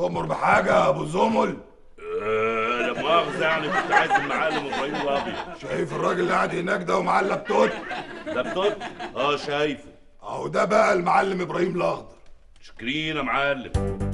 تؤمر بحاجه يا ابو زمل آه، لا مؤاخذة يعني كنت عايز المعلم ابراهيم الابيض شايف الراجل اللي قاعد هناك ده ومعاه اللابتوب لابتوب اه شايفه اهو ده بقى المعلم ابراهيم الاخضر شكرين يا معلم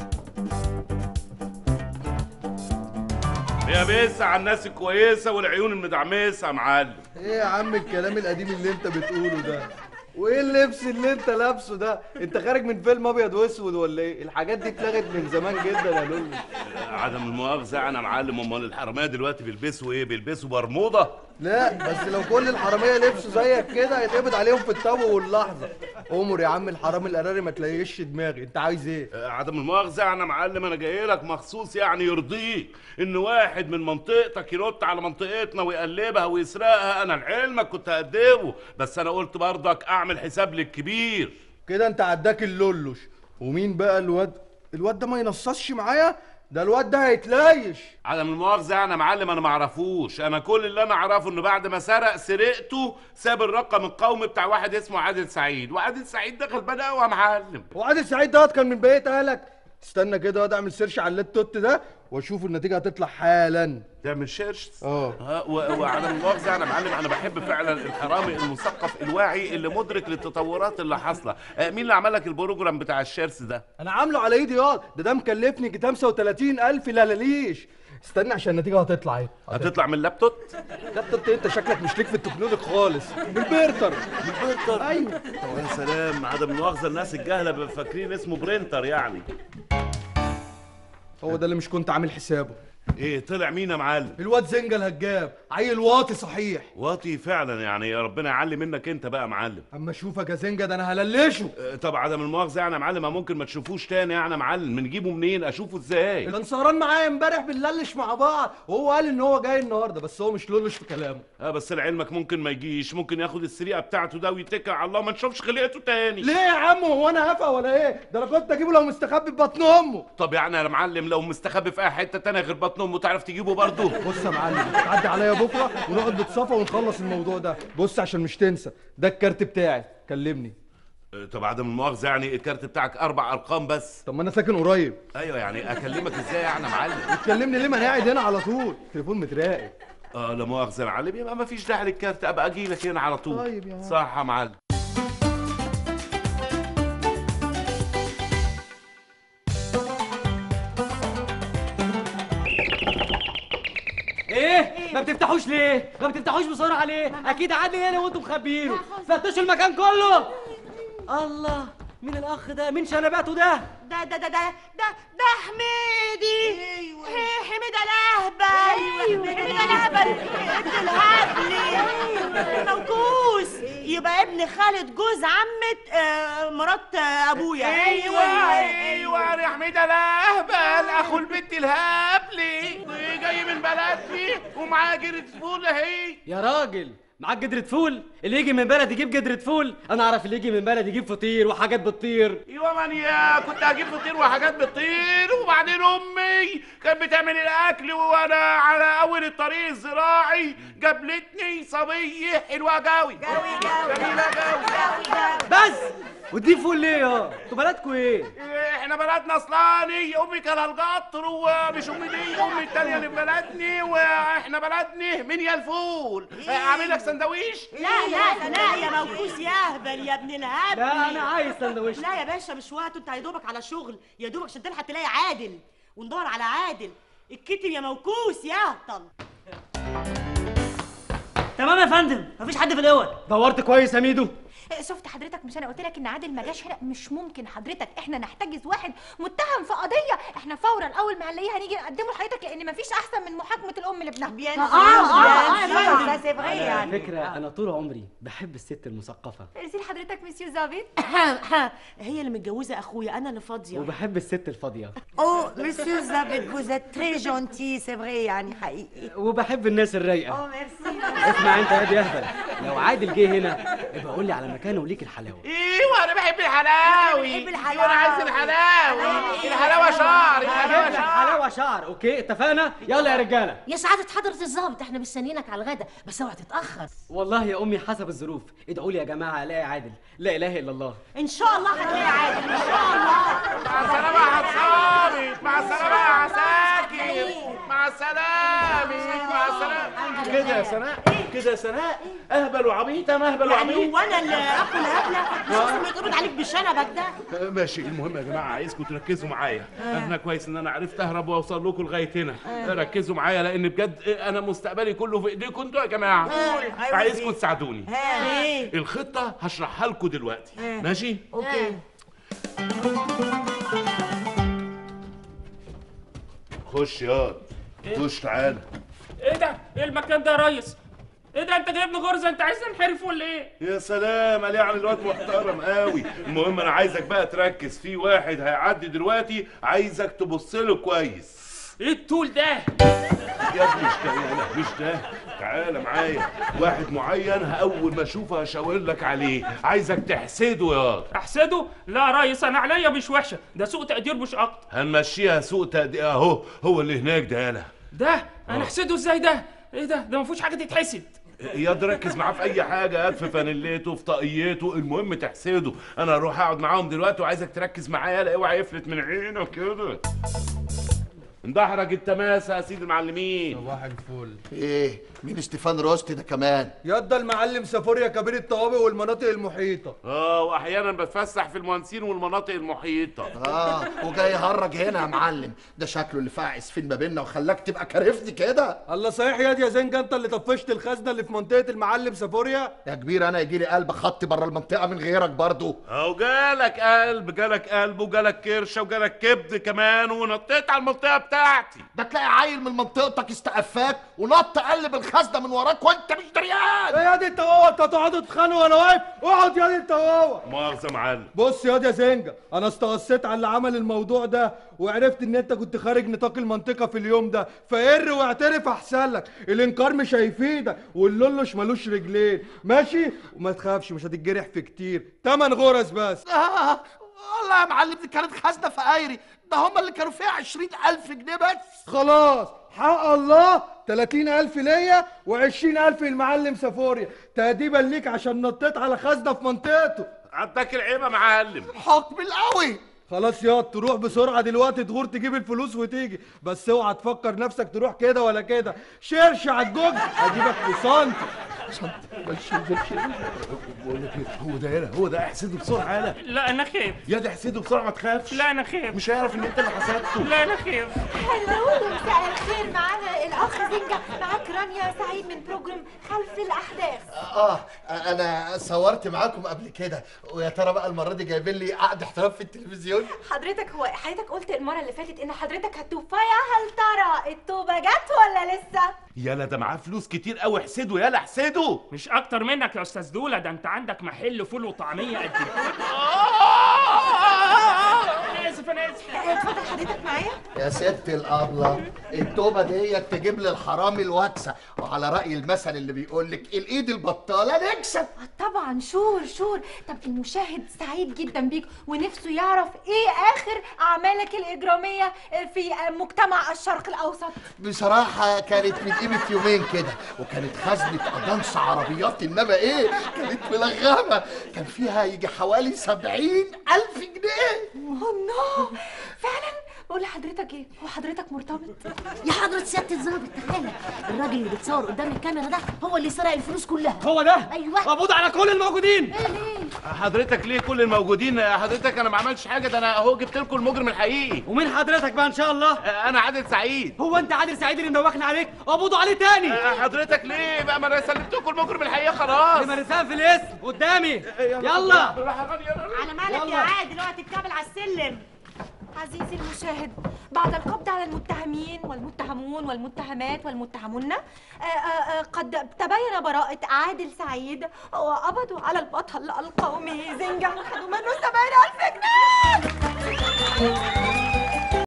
يا بيس على الناس الكويسة والعيون المدعمسة يا معلم ايه يا عم الكلام القديم اللي انت بتقوله ده وايه اللبس اللي انت لابسه ده انت خارج من فيلم ابيض واسود ولا ايه الحاجات دي اتلغت من زمان جدا يا لولو عدم المؤاخذة أنا معلم أمال الحرامية دلوقتي بيلبسوا إيه؟ بيلبسوا برمودة؟ لا بس لو كل الحراميه لبسوا زيك كده هيتقبض عليهم في التو واللحظه امر يا عم الحرام القراري ما تلاقيش دماغي انت عايز ايه آه، عدم المؤاخذة أنا معلم أنا جاي لك مخصوص يعني يرضيك إن واحد من منطقتك ينط على منطقتنا ويقلبها ويسرقها أنا لعلمك كنت هقدمه بس أنا قلت برضك أعمل حساب للكبير كده انت عداك اللولوش ومين بقى الواد الواد ده ما ينصصش معايا ده الواد ده هيتلايش عدم المؤاخذة أنا معلم أنا معرفوش أنا كل اللي أنا أعرفه إنه بعد ما سرق سرقته ساب الرقم القومي بتاع واحد اسمه عادل سعيد وعادل سعيد ده غلبان قوي يا معلم وعادل سعيد دوت كان من بقيه اهلك استنى كده واد اعمل سيرش على اللابتوب ده واشوف النتيجه هتطلع حالا تعمل شيرش اه ها، و- وعدم المؤاخذة أنا معلم أنا بحب فعلا الحرامي المثقف الواعي اللي مدرك للتطورات اللي حاصلة آه، مين اللي عمل لك البروجرام بتاع الشيرس ده؟ انا عامله على ايدي ياض ده ده مكلفني 35000 لالاليش استنى عشان النتيجه هتطلع اهي هتطلع من اللابتوب؟ اللابتوب انت شكلك مش ليك في التكنولوجي خالص البرتر برينتر ايوه يا سلام عدم المؤاخذة الناس الجهلة بيبقوا فاكرين اسمه برينتر يعني هو ده اللي مش كنت عامل حسابه ايه طلع مين يا معلم؟ الواد زنجة الهجاب عيل واطي صحيح واطي فعلا يعني يا ربنا يعلي منك انت بقى يا معلم اما اشوفك يا زنجة ده انا هللشه آه، طب عدم المؤاخذة يعني يا معلم ما ممكن ما تشوفوش تاني يعني يا معلم بنجيبه منين اشوفه ازاي كان سهران معايا امبارح بنللش مع بعض وهو قال ان هو جاي النهارده بس هو مش لولش في كلامه اه بس لعلمك ممكن ما يجيش ممكن ياخد السرقة بتاعته ده ويتكل على الله ما نشوفش خلقته تاني ليه يا عم هو انا هفا ولا ايه ده انا كنت اجيبه لو مستخبي في بطن امه طب يعني يا معلم لو مستخبي في اي حتة تانية غير بطن امه تعرف تجيبه برضه بص يا معلم تعدي عليا بكره ونقعد نتصافى ونخلص الموضوع ده بص عشان مش تنسى ده الكارت بتاعي كلمني آه، طب عدم المؤاخذة يعني الكارت بتاعك اربع ارقام بس طب ما انا ساكن قريب ايوه يعني اكلمك ازاي يعني يا معلم تكلمني ليه ما انا قاعد هنا على طول تليفون متراقب اه لا مؤاخذة يا معلم يبقى ما فيش داعي للكارت ابقى اجي لك هنا على طول طيب يا عم. صح يا معلم ايه ما بتفتحوش ليه ما بتفتحوش بسرعه ليه اكيد عادي هنا وانتم مخبيينه فتشوا المكان كله الله مين الاخ ده مين شنباته ده ده ده ده ده ده ده حميدي ايوه حميدة الاهبل ايوه حميدة الاهبل ابن الهبلي موكوس يبقى ابن خالد جوز عمة آه، مرات آه، ابويا ايوه ايوه يا حميد الاهبل اخو البنت الهبلي جاي من بلدي ومعاه جرة فول اهي يا راجل معاك جدرة فول اللي يجي من بلد يجيب جدرة فول انا اعرف اللي يجي من بلد يجيب فطير وحاجات بتطير ايوه ماني كنت هجيب فطير وحاجات بتطير وبعدين امي كانت بتعمل الاكل وانا على اول الطريق الزراعي جابلتني صبيه حلوه قوي قوي جميله قوي بس وتجيب فول ليه يا انتوا بلدكوا ايه احنا بلدنا اصلاني امي كان القطر ومش امي دي امي التانية اللي في بلدني واحنا بلدني من يا الفول اعمل لك سندويش لا لا لا يا موكوس يا اهبل يا ابن الهبل لا انا عايز سندوتش لا يا باشا مش وقته انت يا دوبك على شغل يا دوبك عشان تلحق تلاقي عادل وندور على عادل الكتب يا موكوس يا اهطل تمام يا فندم مفيش حد في الاول دورت كويس يا ميدو شفت حضرتك مش انا قلت لك ان عادل ما جاش هنا مش ممكن حضرتك احنا نحتجز واحد متهم في قضيه احنا فورا اول ما هنلاقيه هنيجي نقدمه لحضرتك لان مفيش احسن من محاكمه الام لابنها بيان اه سور، اه بيان اه سور، اه ده c'est vrai يعني فكرة انا طول عمري بحب الست المثقفة ارسل حضرتك مسيو زابيت هي اللي متجوزه اخويا انا اللي فاضيه وبحب الست الفاضية او مسيو زابيت vous êtes très gentil c'est vrai يعني حقيقي وبحب الناس الرايقة اه ميرسي اسمع انت يا بيهبل لو عادل جه هنا يبقى قول لي على مكانه وليك الحلاوه ايوه انا بحب الحلاوي بحب الحلاوة. ايوه انا عايز الحلاوي الحلاوه شعر الحلاوه هجيب لك شعر حلاوه شعر اوكي اتفقنا يلا يا رجاله يا سعادة حضرة الظابط احنا مستنيينك على الغدا بس اوعى تتأخر والله يا امي حسب الظروف ادعوا لي يا جماعه الاقي عادل لا اله الا الله ان شاء الله هتلاقي عادل ان شاء الله مع السلامه يا حصامت مع السلامه يا عساكر مع السلامه مع السلامه كده يا سناء كده يا سناء اهبل وعبيطه ما اهبل يعني وعبيط هو انا اللي اكل هبله مش لازم يتقبض عليك بشنبك ده ماشي المهم يا جماعه عايزكم تركزوا معايا انا كويس ان انا عرفت اهرب واوصل لكم لغايه هنا ركزوا معايا لان بجد انا مستقبلي كله في ايديكم انتوا يا جماعه أيوة عايزكم إيه؟ تساعدوني ها ايه الخطه هشرحها لكم دلوقتي ماشي اوكي خش ياض خش تعالى ايه ده؟ ايه المكان ده يا ريس؟ ايه ده انت جايبني غرزه انت عايزني انحرف ولا ايه؟ يا سلام عليه على الواد محترم قوي المهم انا عايزك بقى تركز في واحد هيعدي دلوقتي عايزك تبص له كويس ايه الطول ده؟ يا ابني مش ده يا لا مش ده تعالى معايا واحد معين اول ما اشوفه هشاور لك عليه عايزك تحسده يا احسده؟ لا يا ريس انا عليا مش وحشه ده سوء تقدير مش اكتر هنمشيها سوق تقدير اهو هو اللي هناك ده يالا ده انا احسده ازاي ده؟ ايه ده؟ ده ما فيهوش حاجه تتحسد ياض ركز معاه في اي حاجه هات في فانيلته في طاقيته المهم تحسده انا هروح اقعد معاهم دلوقتي وعايزك تركز معايا لا اوعى يفلت من عينك كده اندحرج التماسه يا سيدي المعلمين صباح الفل ايه مين ستيفان روستي ده كمان ياض المعلم سافوريا كبير الطوابق والمناطق المحيطه اه واحيانا بتفسح في المهندسين والمناطق المحيطه اه وجاي يهرج هنا يا معلم ده شكله اللي فاعس فين ما بيننا وخلاك تبقى كارفني كده الله صحيح ياض يا زنجة انت اللي طفشت الخزنه اللي في منطقه المعلم سافوريا يا كبير انا يجي لي قلب خط بره المنطقه من غيرك برضو اهو جالك قلب جالك قلب وجالك كرشه وجالك كبد كمان ونطيت على المنطقه بتاعتي ده تلاقي عيل من منطقتك استقفاك ونط قلب الخزنه من وراك وانت مش دريان ايه ياض انت وهو انت هتقعدوا تتخانقوا وانا واقف اقعد ياض انت وهو مؤاخذه يا معلم بص ياض يا زنجة انا استغصيت على اللي عمل الموضوع ده وعرفت ان انت كنت خارج نطاق المنطقه في اليوم ده فقر واعترف احسن لك الانكار مش هيفيدك واللولش ملوش رجلين ماشي وما تخافش مش هتتجرح في كتير تمن غرز بس آه والله يا معلم دي كانت خزنه فقايري ده هم اللي كانوا فيها عشرين ألف جنيه بس خلاص حق الله 30000 ليا و20000 للمعلم سافوريا تأديبا ليك عشان نطيت على خزنه في منطقته عداك العيبه يا معلم حكم القوي خلاص ياض تروح بسرعة دلوقتي تغور تجيب الفلوس وتيجي بس اوعى تفكر نفسك تروح كده ولا كده شرش على الجوج هجيبك في سنتي بقول لك إيه، هو ده يالا هو ده احسده بسرعه يالا لا انا خايف يا ده احسده بسرعه ما تخافش لا انا خايف مش هيعرف ان انت اللي حسدته لا انا خايف هلو مساء الخير معانا الاخ زنجة معاك رانيا سعيد من بروجرام خلف الاحداث اه انا صورت معاكم قبل كده ويا ترى بقى المره دي جايبين لي قعد احتراف في التلفزيون حضرتك هو حضرتك قلت المره اللي فاتت ان حضرتك هتوب فيا هل ترى التوبه جت ولا لسه يالا ده معاه فلوس كتير قوي احسده يالا احسده مش اكتر منك يا استاذ دوله ده انت عندك محل فول وطعميه قد كده انا اسف انا اسف اتفضل حضرتك معايا يا ست الابله التوبه ديت تجيب لي الحرامي الوكسه وعلى راي المثل اللي بيقول لك الايد البطاله نكسب آه طبعا شور شور طب المشاهد سعيد جدا بيك ونفسه يعرف ايه اخر اعمالك الاجراميه في مجتمع الشرق الاوسط بصراحة كانت من قيمة يومين كده وكانت خزنة أجانس عربيات إنما إيه كانت ملغمة كان فيها يجي حوالي سبعين ألف جنيه الله فعلا بقول لحضرتك ايه هو حضرتك مرتبط يا حضرة سيادة الظابط تعالى الراجل اللي بيتصور قدام الكاميرا ده هو اللي سرق الفلوس كلها هو ده أيوة. مقبوض على كل الموجودين حضرتك ليه كل الموجودين حضرتك انا ما عملتش حاجه ده انا اهو جبت لكم المجرم الحقيقي ومين حضرتك بقى ان شاء الله انا عادل سعيد هو انت عادل سعيد اللي مدوخنا عليك قبضوا عليه تاني حضرتك ليه بقى ما انا سلمت لكم المجرم الحقيقي خلاص لما رسام في الاسم قدامي يلا على مالك يا يلا. عادل اوعى تتكابل على السلم عزيزي المشاهد بعد القبض على المتهمين والمتهمون والمتهمات والمتهمون آه، آه، آه، قد تبين براءة عادل سعيد وقبضوا على البطل القومي زنجة وخدوا منه 70000 جنيه